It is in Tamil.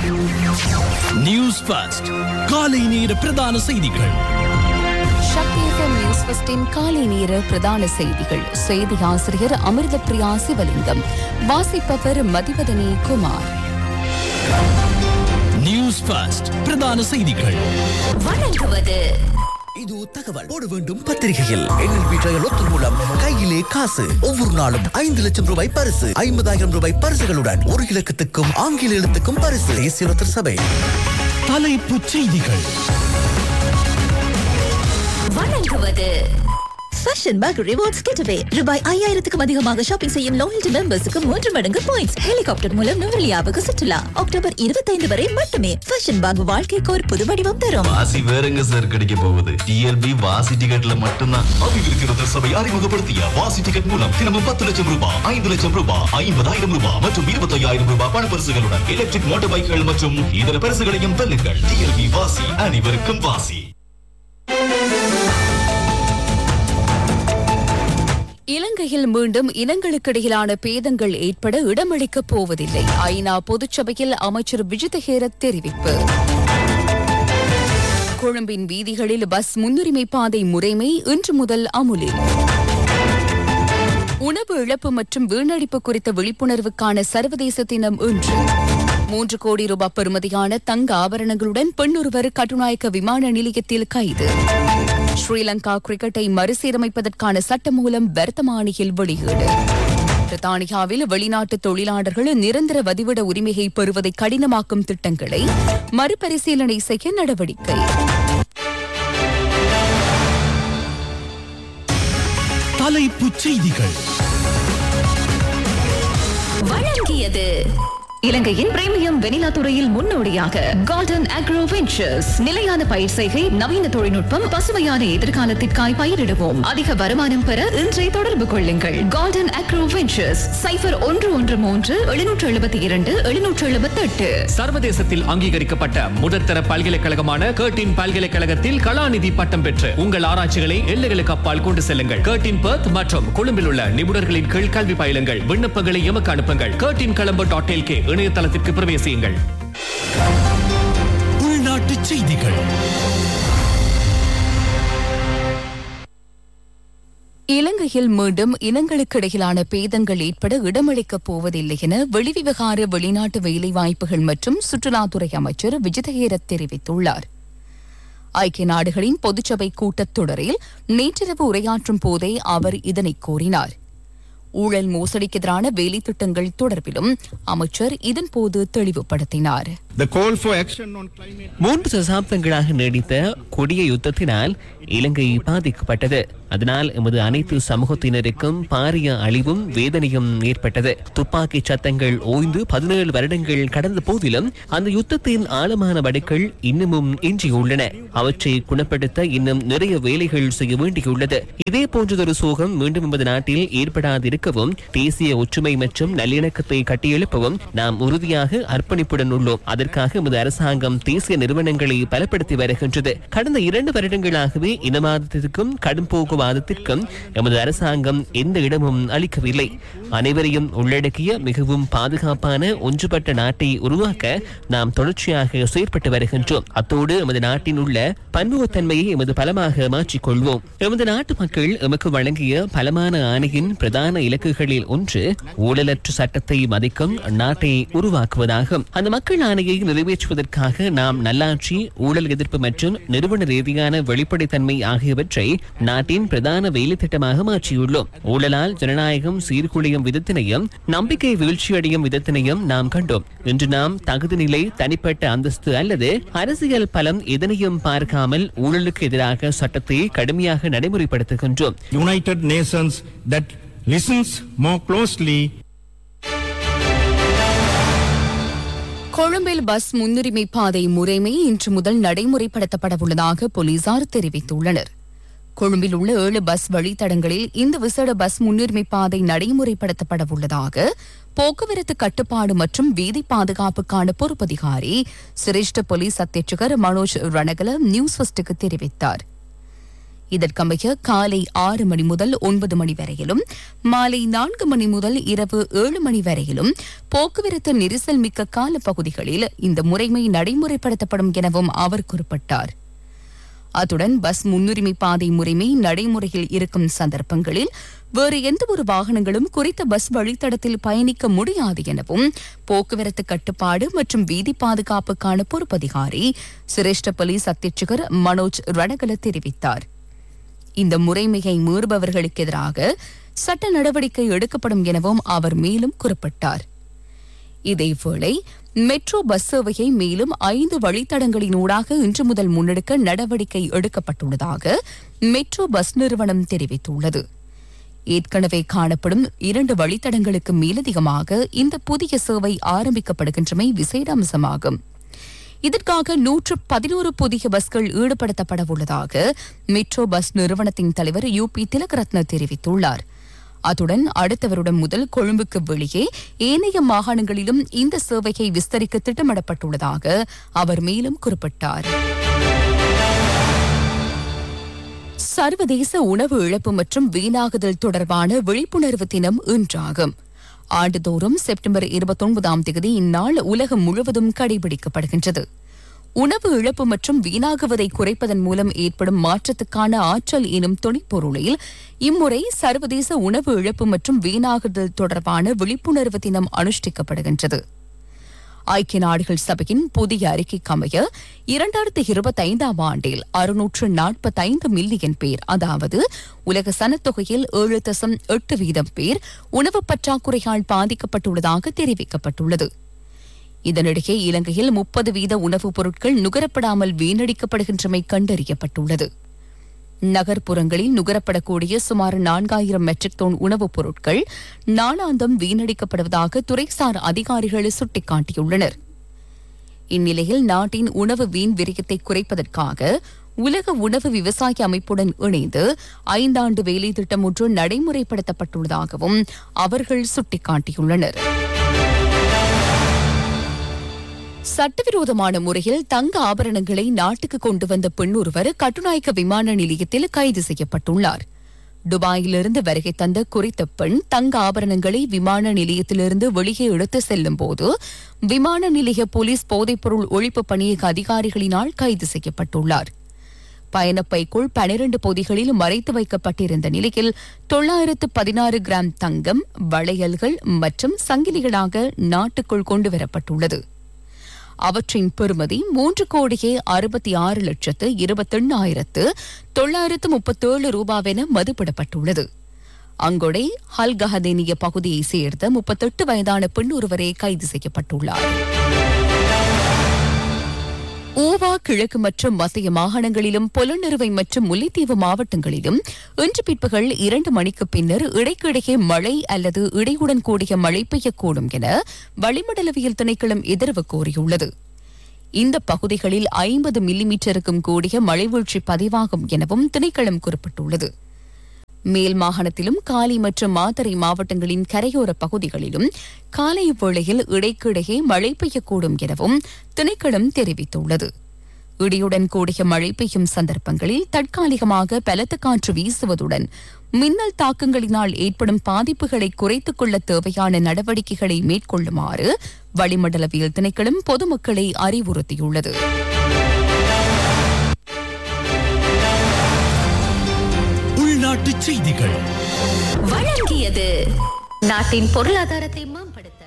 நியூஸ் ஃபர்ஸ்ட் காலை நேர பிரதான செய்திகள் சக்தி எஃப்எம் நியூஸ் ஃபர்ஸ்டின் காலை நேர பிரதான செய்திகள் செய்தி ஆசிரியர் அமிர்த பிரியா சிவலிங்கம் வாசிப்பவர் மதிவதனி குமார் நியூஸ் ஃபர்ஸ்ட் பிரதான செய்திகள் வழங்குவது இது தகவல் போட வேண்டும் பத்திரிகையில் என்எல்பி ட்ரையல் ஒத்தர் மூலம் கையிலே காசு ஒவ்வொரு நாளும் ஐந்து லட்சம் ரூபாய் பரிசு ஐம்பதாயிரம் ரூபாய் பரிசுகளுடன் ஒரு இலக்கத்துக்கும் ஆங்கில எழுத்துக்கும் பரிசு தேசிய ஒத்தர் சபை தலைப்புச் செய்திகள் வழங்குவது ஃபேஷன் பேக் ரிவார்ட்ஸ் கிட்டவே ரூபாய் ஐயாயிரத்துக்கும் அதிகமாக ஷாப்பிங் செய்யும் லாயல்டி மெம்பர்ஸுக்கு மூன்று மடங்கு பாயிண்ட்ஸ் ஹெலிகாப்டர் மூலம் நுவலியாவுக்கு சுற்றுலா அக்டோபர் இருபத்தைந்து வரை மட்டுமே ஃபேஷன் பேக் வாழ்க்கைக்கு ஒரு புது வடிவம் தரும் வாசி வேறங்க சார் கிடைக்க போகுது டிஎல்பி வாசி டிக்கெட்ல மட்டும்தான் அபிவிருத்தி சபை அறிமுகப்படுத்திய வாசி டிக்கெட் மூலம் தினமும் பத்து லட்சம் ரூபாய் ஐந்து லட்சம் ரூபாய் ஐம்பதாயிரம் ரூபாய் மற்றும் இருபத்தையாயிரம் ரூபாய் பண பரிசுகளுடன் எலக்ட்ரிக் மோட்டார் பைக்குகள் மற்றும் இதர பரிசுகளையும் வெல்லுங்கள் டிஎல்பி வாசி அனைவருக்கும் வாசி இலங்கையில் மீண்டும் இனங்களுக்கிடையிலான பேதங்கள் ஏற்பட இடமளிக்கப் போவதில்லை ஐநா பொதுச்சபையில் அமைச்சர் விஜிதஹேர தெரிவிப்பு கொழும்பின் வீதிகளில் பஸ் முன்னுரிமை பாதை முறைமை இன்று முதல் அமுலில் உணவு இழப்பு மற்றும் வீணடிப்பு குறித்த விழிப்புணர்வுக்கான சர்வதேச தினம் இன்று மூன்று கோடி ரூபாய் பெறுமதியான தங்க ஆபரணங்களுடன் பெண்ணொருவர் கட்டுநாயக்க விமான நிலையத்தில் கைது ஸ்ரீலங்கா கிரிக்கெட்டை மறுசீரமைப்பதற்கான சட்டமூலம் வர்த்தமானியில் வெளியீடு பிரித்தானியாவில் வெளிநாட்டு தொழிலாளர்கள் நிரந்தர வதிவிட உரிமையை பெறுவதை கடினமாக்கும் திட்டங்களை மறுபரிசீலனை செய்ய நடவடிக்கை தலைப்புச் செய்திகள் வழங்கியது இலங்கையின் பிரீமியம் வெனிலா துறையில் முன்னோடியாக கார்டன் அக்ரோ வெஞ்சர்ஸ் நிலையான பயிர் செய்கை நவீன தொழில்நுட்பம் பசுமையான எதிர்காலத்திற்காய் பயிரிடுவோம் அதிக வருமானம் பெற இன்றே தொடர்பு கொள்ளுங்கள் கார்டன் அக்ரோ வெஞ்சர்ஸ் சைபர் ஒன்று ஒன்று மூன்று எழுநூற்று எழுபத்தி இரண்டு எழுநூற்று எழுபத்தி எட்டு சர்வதேசத்தில் அங்கீகரிக்கப்பட்ட முதற்தர பல்கலைக்கழகமான கேட்டின் பல்கலைக்கழகத்தில் கலாநிதி பட்டம் பெற்று உங்கள் ஆராய்ச்சிகளை எல்லைகளுக்கு அப்பால் கொண்டு செல்லுங்கள் கேட்டின் பர்த் மற்றும் கொழும்பில் உள்ள நிபுணர்களின் கீழ் கல்வி பயிலுங்கள் விண்ணப்பங்களை எமக்கு அனுப்புங்கள் கேட்டின் கலம்பு டாட் எல்கே இணையதளத்திற்கு பிரவேசியுங்கள் உள்நாட்டுச் செய்திகள் இலங்கையில் மீண்டும் இனங்களுக்கிடையிலான பேதங்கள் ஏற்பட இடமளிக்கப் போவதில்லை என வெளிவிவகார வெளிநாட்டு வேலைவாய்ப்புகள் மற்றும் சுற்றுலாத்துறை அமைச்சர் விஜிதஹேரத் தெரிவித்துள்ளார் ஐக்கிய நாடுகளின் பொதுச்சபை கூட்டத்தொடரில் நேற்றிரவு உரையாற்றும் போதே அவர் இதனை கூறினார் ஊழல் மோசடிக்கு எதிரான வேலைத்திட்டங்கள் தொடர்பிலும் அமைச்சர் இதன்போது தெளிவுபடுத்தினார் The call for action on climate மூன்று தசாப்தங்களாக நீடித்த கொடிய யுத்தத்தினால் இலங்கை பாதிக்கப்பட்டது அதனால் எமது அனைத்து சமூகத்தினருக்கும் பாரிய அழிவும் வேதனையும் ஏற்பட்டது துப்பாக்கி சத்தங்கள் ஓய்ந்து பதினேழு வருடங்கள் கடந்த போதிலும் அந்த யுத்தத்தின் ஆழமான வடுக்கள் இன்னமும் எஞ்சியுள்ளன அவற்றை குணப்படுத்த இன்னும் நிறைய வேலைகள் செய்ய வேண்டியுள்ளது இதே போன்றதொரு சோகம் மீண்டும் எமது நாட்டில் ஏற்படாதிருக்கவும் தேசிய ஒற்றுமை மற்றும் நல்லிணக்கத்தை கட்டியெழுப்பவும் நாம் உறுதியாக அர்ப்பணிப்புடன் உள்ளோம் அதற்காக எமது அரசாங்கம் தேசிய நிறுவனங்களை பலப்படுத்தி வருகின்றது கடந்த இரண்டு வருடங்களாகவே இனவாதத்திற்கும் கடும்போக்குவாதத்திற்கும் எமது அரசாங்கம் எந்த இடமும் அளிக்கவில்லை அனைவரையும் உள்ளடக்கிய மிகவும் பாதுகாப்பான ஒன்றுபட்ட நாட்டை உருவாக்க நாம் தொடர்ச்சியாக செயற்பட்டு வருகின்றோம் அத்தோடு எமது நாட்டின் உள்ள பன்முகத்தன்மையை எமது பலமாக மாற்றிக்கொள்வோம் எமது நாட்டு மக்கள் எமக்கு வழங்கிய பலமான ஆணையின் பிரதான இலக்குகளில் ஒன்று ஊழலற்ற சட்டத்தை மதிக்கும் நாட்டை உருவாக்குவதாகும் அந்த மக்கள் ஆணையை நிறைவேற்றுவதற்காக நாம் நல்லாட்சி ஊழல் எதிர்ப்பு மற்றும் நிறுவன ரீதியான வெளிப்படைத்தன்மை ஆகியவற்றை நாட்டின் பிரதான வேலை திட்டமாக மாற்றியுள்ளோம் ஊழலால் ஜனநாயகம் சீர்குலையும் விதத்தினையும் நம்பிக்கை வீழ்ச்சியடையும் விதத்தினையும் நாம் கண்டோம் இன்று நாம் தகுதி நிலை தனிப்பட்ட அந்தஸ்து அல்லது அரசியல் பலம் எதனையும் பார்க்காமல் ஊழலுக்கு எதிராக சட்டத்தை கடுமையாக நடைமுறைப்படுத்துகின்றோம் United Nations that listens more closely கொழும்பில் பஸ் முன்னுரிமை பாதை முறைமை இன்று முதல் நடைமுறைப்படுத்தப்பட உள்ளதாக போலீசார் தெரிவித்துள்ளனர் கொழும்பில் உள்ள ஏழு பஸ் வழித்தடங்களில் இந்த விசேட பஸ் முன்னுரிமை பாதை நடைமுறைப்படுத்தப்பட உள்ளதாக போக்குவரத்து கட்டுப்பாடு மற்றும் வீதி பாதுகாப்புக்கான பொறுப்பதிகாரி சிரேஷ்ட போலீஸ் அத்தியட்சகர் மனோஜ் ரணகல நியூஸ் ஃபர்ஸ்டுக்கு தெரிவித்தார் இதற்கமைய காலை ஆறு மணி முதல் ஒன்பது மணி வரையிலும் மாலை நான்கு மணி முதல் இரவு ஏழு மணி வரையிலும் போக்குவரத்து நெரிசல் மிக்க கால பகுதிகளில் இந்த முறைமை நடைமுறைப்படுத்தப்படும் எனவும் அவர் குறிப்பிட்டார் அத்துடன் பஸ் முன்னுரிமை பாதை முறைமை நடைமுறையில் இருக்கும் சந்தர்ப்பங்களில் வேறு எந்த ஒரு வாகனங்களும் குறித்த பஸ் வழித்தடத்தில் பயணிக்க முடியாது எனவும் போக்குவரத்து கட்டுப்பாடு மற்றும் வீதி பாதுகாப்புக்கான பொறுப்பதிகாரி சிரேஷ்ட போலீஸ் அத்தியட்சகர் மனோஜ் ரணகல தெரிவித்தார் இந்த முறைமையை மீறுபவர்களுக்கு எதிராக சட்ட நடவடிக்கை எடுக்கப்படும் எனவும் அவர் மேலும் குறிப்பிட்டார் இதேவேளை மெட்ரோ பஸ் சேவையை மேலும் ஐந்து வழித்தடங்களினூடாக இன்று முதல் முன்னெடுக்க நடவடிக்கை எடுக்கப்பட்டுள்ளதாக மெட்ரோ பஸ் நிறுவனம் தெரிவித்துள்ளது ஏற்கனவே காணப்படும் இரண்டு வழித்தடங்களுக்கு மேலதிகமாக இந்த புதிய சேவை ஆரம்பிக்கப்படுகின்றமை விசேட அம்சமாகும் இதற்காக நூற்று பதினோரு புதிய பஸ்கள் ஈடுபடுத்தப்பட உள்ளதாக மெட்ரோ பஸ் நிறுவனத்தின் தலைவர் யூ பி திலகரத்ன தெரிவித்துள்ளார் அத்துடன் அடுத்த வருடம் முதல் கொழும்புக்கு வெளியே ஏனைய மாகாணங்களிலும் இந்த சேவையை விஸ்தரிக்க திட்டமிடப்பட்டுள்ளதாக அவர் மேலும் குறிப்பிட்டார் சர்வதேச உணவு இழப்பு மற்றும் வீணாகுதல் தொடர்பான விழிப்புணர்வு தினம் இன்றாகும் ஆண்டுதோறும் செப்டம்பர் இருபத்தொன்பதாம் தேதி இந்நாள் உலகம் முழுவதும் கடைபிடிக்கப்படுகின்றது உணவு இழப்பு மற்றும் வீணாகுவதை குறைப்பதன் மூலம் ஏற்படும் மாற்றத்துக்கான ஆற்றல் எனும் துணைப்பொருளில் இம்முறை சர்வதேச உணவு இழப்பு மற்றும் வீணாகுதல் தொடர்பான விழிப்புணர்வு தினம் அனுஷ்டிக்கப்படுகின்றது ஐக்கிய நாடுகள் சபையின் புதிய அறிக்கைக்கு அமைய இரண்டாயிரத்தி இருபத்தி ஐந்தாம் ஆண்டில் அறுநூற்று நாற்பத்தைந்து மில்லியன் பேர் அதாவது உலக சனத்தொகையில் ஏழு தசம் எட்டு வீதம் பேர் உணவு பற்றாக்குறையால் பாதிக்கப்பட்டுள்ளதாக தெரிவிக்கப்பட்டுள்ளது இதனிடையே இலங்கையில் முப்பது வீத உணவுப் பொருட்கள் நுகரப்படாமல் வீணடிக்கப்படுகின்றமை கண்டறியப்பட்டுள்ளது நகர்ப்புறங்களில் நுகரப்படக்கூடிய சுமார் நான்காயிரம் மெட்ரிக் டன் உணவுப் பொருட்கள் நாளாந்தம் வீணடிக்கப்படுவதாக துறைசார் அதிகாரிகள் சுட்டிக்காட்டியுள்ளனர் இந்நிலையில் நாட்டின் உணவு வீண் விரயத்தை குறைப்பதற்காக உலக உணவு விவசாய அமைப்புடன் இணைந்து ஐந்தாண்டு வேலை திட்டம் ஒன்று நடைமுறைப்படுத்தப்பட்டுள்ளதாகவும் அவர்கள் சுட்டிக்காட்டியுள்ளனர் சட்டவிரோதமான முறையில் தங்க ஆபரணங்களை நாட்டுக்கு கொண்டு வந்த பெண் ஒருவர் கட்டுநாயக்க விமான நிலையத்தில் கைது செய்யப்பட்டுள்ளார் துபாயிலிருந்து வருகை தந்த குறித்த பெண் தங்க ஆபரணங்களை விமான நிலையத்திலிருந்து வெளியே எடுத்து செல்லும் போது விமான நிலைய போலீஸ் போதைப்பொருள் ஒழிப்பு பணியக அதிகாரிகளினால் கைது செய்யப்பட்டுள்ளார் பயணப்பைக்குள் பனிரண்டு பொதிகளில் மறைத்து வைக்கப்பட்டிருந்த நிலையில் தொள்ளாயிரத்து பதினாறு கிராம் தங்கம் வளையல்கள் மற்றும் சங்கிலிகளாக நாட்டுக்குள் கொண்டுவரப்பட்டுள்ளது அவற்றின் பெறுமதி மூன்று கோடியே அறுபத்தி ஆறு லட்சத்து இருபத்தெண்ணாயிரத்து தொள்ளாயிரத்து முப்பத்தேழு ரூபாவென மதிப்பிடப்பட்டுள்ளது அங்கொடை ஹல்கஹதேனிய பகுதியைச் சேர்ந்த முப்பத்தெட்டு வயதான பெண் ஒருவரே கைது செய்யப்பட்டுள்ளார் ஊவா கிழக்கு மற்றும் மத்திய மாகாணங்களிலும் பொலனறுவை மற்றும் முல்லைத்தீவு மாவட்டங்களிலும் இன்று பிற்பகல் இரண்டு மணிக்கு பின்னர் இடைக்கிடையே மழை அல்லது இடையுடன் கூடிய மழை பெய்யக்கூடும் என வளிமண்டலவியல் திணைக்களம் எதிர்வு கூறியுள்ளது இந்த பகுதிகளில் ஐம்பது மில்லிமீட்டருக்கும் கூடிய மழை வீழ்ச்சி பதிவாகும் எனவும் திணைக்களம் குறிப்பிட்டுள்ளது மேல் மாகாணத்திலும் காலி மற்றும் மாத்தறை மாவட்டங்களின் கரையோர பகுதிகளிலும் காலை வேளையில் இடைக்கிடையே மழை பெய்யக்கூடும் எனவும் திணைக்களம் தெரிவித்துள்ளது இடியுடன் கூடிய மழை பெய்யும் சந்தர்ப்பங்களில் தற்காலிகமாக பலத்த காற்று வீசுவதுடன் மின்னல் தாக்கங்களினால் ஏற்படும் பாதிப்புகளை குறைத்துக் கொள்ள தேவையான நடவடிக்கைகளை மேற்கொள்ளுமாறு வளிமண்டலவியல் திணைக்களம் பொதுமக்களை அறிவுறுத்தியுள்ளது உள்நாட்டுச் செய்திகள் வழங்கியது நாட்டின் பொருளாதாரத்தை மேம்படுத்த